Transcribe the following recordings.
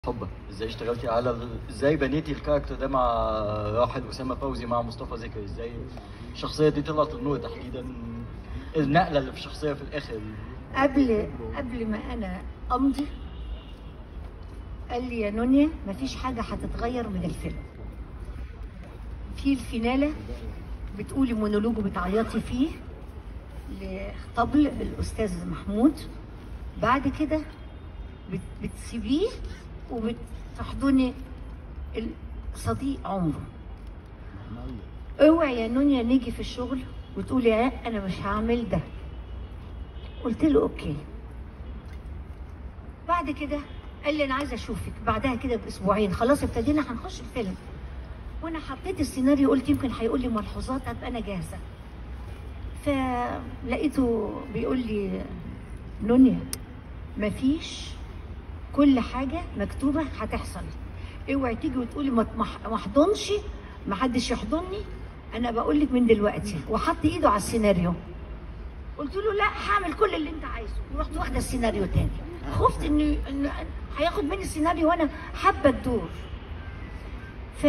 حبك ازاي اشتغلتي على ال- ازاي بنيتي الكاركتر ده مع راحل اسامه فوزي مع مصطفى زكي ازاي الشخصيه دي طلعت النور تحديدا النقله اللي في الشخصيه في الاخر قبل قبل ما انا امضي قال لي يا نونيا مفيش حاجه هتتغير من الفيلم في الفيناله بتقولي مونولوج وبتعيطي فيه لطبل الاستاذ محمود بعد كده بت- بتسيبيه وبتحضني صديق عمره اوعي يا نونيا نيجي في الشغل وتقولي لا انا مش هعمل ده قلت له اوكي بعد كده قال لي انا عايزه اشوفك بعدها كده باسبوعين خلاص ابتدينا هنخش الفيلم وانا حطيت السيناريو قلت يمكن هيقول لي ملحوظات ابقى انا جاهزه فلقيته بيقول لي نونيا مفيش كل حاجه مكتوبه هتحصل اوعي تيجي وتقولي ما ما- ما احضنش ما حدش يحضني انا بقول لك من دلوقتي وحط ايده على السيناريو قلت له لا هعمل كل اللي انت عايزه ورحت واخده السيناريو تاني خفت ان ان هياخد مني السيناريو وانا حابه الدور ف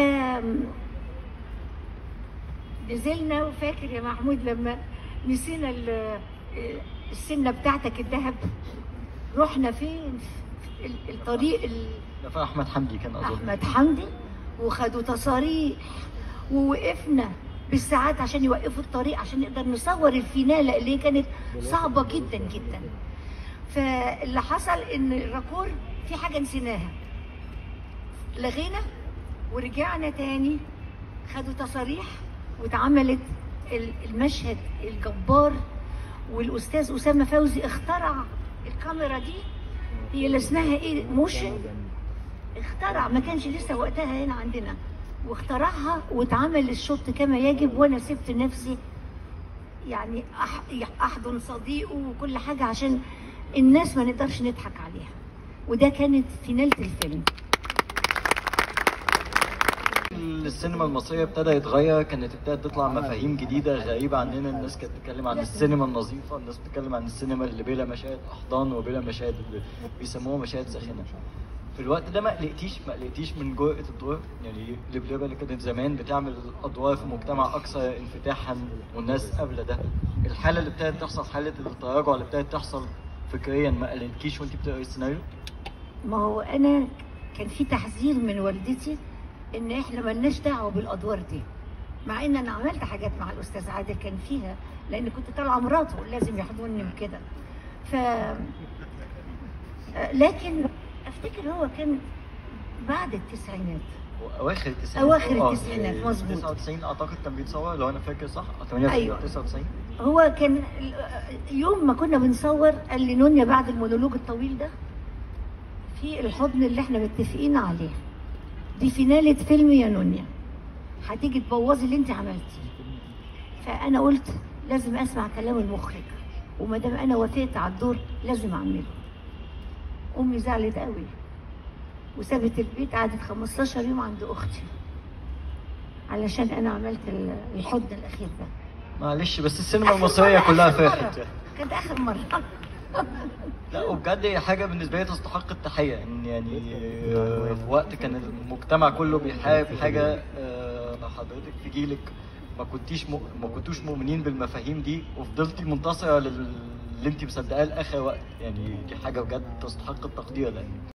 نزلنا وفاكر يا محمود لما نسينا ال- السنه بتاعتك الذهب رحنا فين ال- الطريق ال- ده في احمد حمدي كان اظن احمد حمدي وخدوا تصاريح ووقفنا بالساعات عشان يوقفوا الطريق عشان نقدر نصور الفينالة اللي هي كانت صعبة جدا جدا فاللي حصل ان الراكور في حاجة نسيناها لغينا ورجعنا تاني خدوا تصاريح واتعملت ال- المشهد الجبار والاستاذ اسامه فوزي اخترع الكاميرا دي هي اللي اسمها ايه موشن اخترع ما كانش لسه وقتها هنا عندنا واخترعها واتعمل الشوط كما يجب وانا سبت نفسي يعني أح- احضن صديقه وكل حاجه عشان الناس ما نقدرش نضحك عليها وده كانت فينالة الفيلم السينما المصريه ابتدى يتغير كانت ابتدت تطلع مفاهيم جديده غريبه عننا الناس كانت بتتكلم عن السينما النظيفه الناس بتتكلم عن السينما اللي بلا مشاهد احضان وبلا مشاهد اللي بيسموها مشاهد ساخنه في الوقت ده ما قلقتيش ما قلقتيش من جرأة الدور يعني لبلبة اللي كانت زمان بتعمل ادوار في مجتمع اكثر انفتاحا والناس قبل ده الحاله اللي ابتدت تحصل حاله التراجع اللي ابتدت تحصل فكريا ما قلقتكيش وانت بتقري السيناريو ما هو انا كان في تحذير من والدتي ان احنا ملناش دعوه بالادوار دي مع ان انا عملت حاجات مع الاستاذ عادل كان فيها لان كنت طالعه مراته لازم يحضني وكده ف لكن افتكر هو كان بعد التسعينات اواخر التسعينات أواخر آه، التسعينات، يعني مظبوط. 99 اعتقد كان بيتصور لو انا فاكر صح أو 98 أيوة. أو 99 هو كان يوم ما كنا بنصور قال لي نونيا بعد المونولوج الطويل ده في الحضن اللي احنا متفقين عليه دي فينالة فيلم يا نونيا هتيجي تبوظي اللي انت عملتيه فانا قلت لازم اسمع كلام المخرج وما دام انا وافقت على الدور لازم اعمله امي زعلت قوي وسابت البيت قعدت 15 يوم عند اختي علشان انا عملت ال- الحضن الاخير ده معلش بس السينما آخر المصريه مرة- كلها آخر مرة. فاخت يعني. كانت اخر مره لا وبجد هي حاجه بالنسبه لي تستحق التحيه ان يعني آه، في وقت كان المجتمع كله بيحارب حاجه آه، حضرتك في جيلك ما كنتيش م... ما كنتوش مؤمنين بالمفاهيم دي وفضلتي منتصره للي انت مصدقاه لاخر وقت يعني دي حاجه بجد تستحق التقدير لان